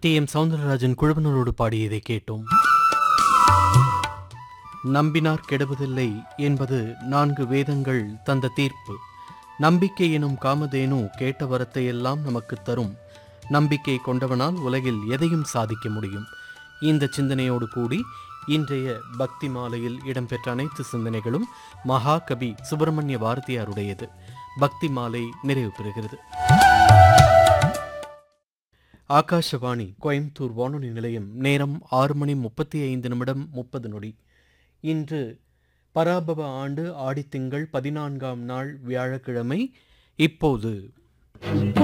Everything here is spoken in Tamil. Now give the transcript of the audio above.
டி எம் சவுந்தரராஜன் குழுவினரோடு பாடியதை கேட்டோம் நம்பினார் கெடுவதில்லை என்பது நான்கு வேதங்கள் தந்த தீர்ப்பு நம்பிக்கை எனும் காமதேனு கேட்ட வரத்தையெல்லாம் நமக்கு தரும் நம்பிக்கை கொண்டவனால் உலகில் எதையும் சாதிக்க முடியும் இந்த சிந்தனையோடு கூடி இன்றைய பக்தி மாலையில் இடம்பெற்ற அனைத்து சிந்தனைகளும் மகாகவி சுப்பிரமணிய பாரதியாருடையது பக்தி மாலை நிறைவு பெறுகிறது ஆகாஷவாணி கோயம்புத்தூர் வானொலி நிலையம் நேரம் ஆறு மணி முப்பத்தி ஐந்து நிமிடம் முப்பது நொடி இன்று பராபவ ஆண்டு ஆடித்திங்கள் பதினான்காம் நாள் வியாழக்கிழமை இப்போது